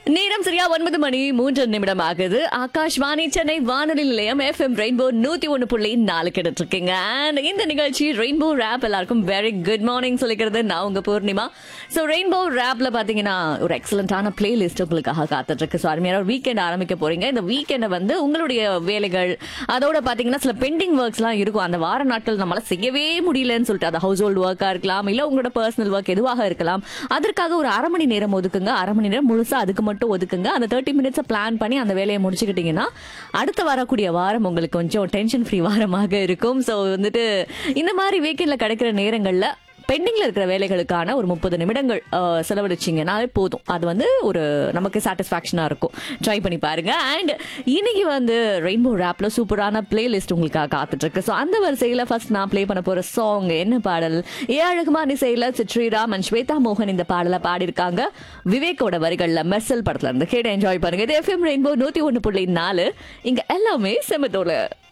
நேரம் சரியா ஒன்பது மணி மூன்று நிமிடம் ஆகுது ஆகாஷ்வாணி சென்னை வானொலி நிலையம் எஃப்எம் ரெயின்போ நூத்தி ஒண்ணு புள்ளி நாலு கிட்ட இருக்கீங்க And இந்த நிகழ்ச்சி ரெயின்போ ரேப் எல்லாருக்கும் வெரி குட் மார்னிங் சொல்லிக்கிறது நான் உங்க பூர்ணிமா ஸோ ரெயின்போ ரேப்ல பாத்தீங்கன்னா ஒரு எக்ஸலண்டான பிளேலிஸ்ட் உங்களுக்காக காத்துட்டு இருக்கு ஸோ அருமையான ஒரு வீக்கெண்ட் ஆரம்பிக்க போறீங்க இந்த வீக்கெண்டை வந்து உங்களுடைய வேலைகள் அதோட பாத்தீங்கன்னா சில பெண்டிங் ஒர்க்ஸ்லாம் இருக்கும் அந்த வார நாட்கள் நம்மளால செய்யவே முடியலன்னு சொல்லிட்டு அது ஹவுஸ் ஹோல்டு ஒர்க்கா இருக்கலாம் இல்ல உங்களோட பர்சனல் ஒர்க் எதுவாக இருக்கலாம் அதற்காக ஒரு அரை மணி நேரம் ஒதுக்குங்க அரை மணி நேரம் முழுசா அதுக்கு மட்டும் ஒதுக்குங்க அந்த தேர்ட்டி மினிட்ஸை பிளான் பண்ணி அந்த வேலையை முடிச்சுக்கிட்டீங்கன்னா அடுத்த வரக்கூடிய வாரம் உங்களுக்கு கொஞ்சம் டென்ஷன் ஃப்ரீ வாரமாக இருக்கும் ஸோ வந்துட்டு இந்த மாதிரி வீக்கெண்ட்ல கிடைக்கிற நேரங்கள்ல பெண்டிங்ல இருக்கிற வேலைகளுக்கான ஒரு முப்பது நிமிடங்கள் அஹ், செலவழிச்சிங்கனாலே போதும் அது வந்து ஒரு நமக்கு சாட்டிஸ்ஃபேக்ஷனா இருக்கும் ட்ரை பண்ணி பாருங்க அண்ட் இன்னைக்கு வந்து ரெயின்போ ரேப்ல சூப்பரான பிளேலிஸ்ட் உங்களுக்காக காத்துட்டு இருக்கு ஸோ அந்த வரிசையில ஃபர்ஸ்ட் நான் ப்ளே பண்ண போற சாங் என்ன பாடல் ஏ அழகுமான் இசையில சித்ரிராம் அண்ட் ஸ்வேதா மோகன் இந்த பாடலை பாடியிருக்காங்க விவேக்கோட வரிகள்ல மெர்சல் படத்துல இருந்து கேட்டு என்ஜாய் பண்ணுங்க இது எஃப்எம் ரெயின்போ நூத்தி ஒன்று புள்ளி நாலு இங்க எல்லாமே செமத்தோல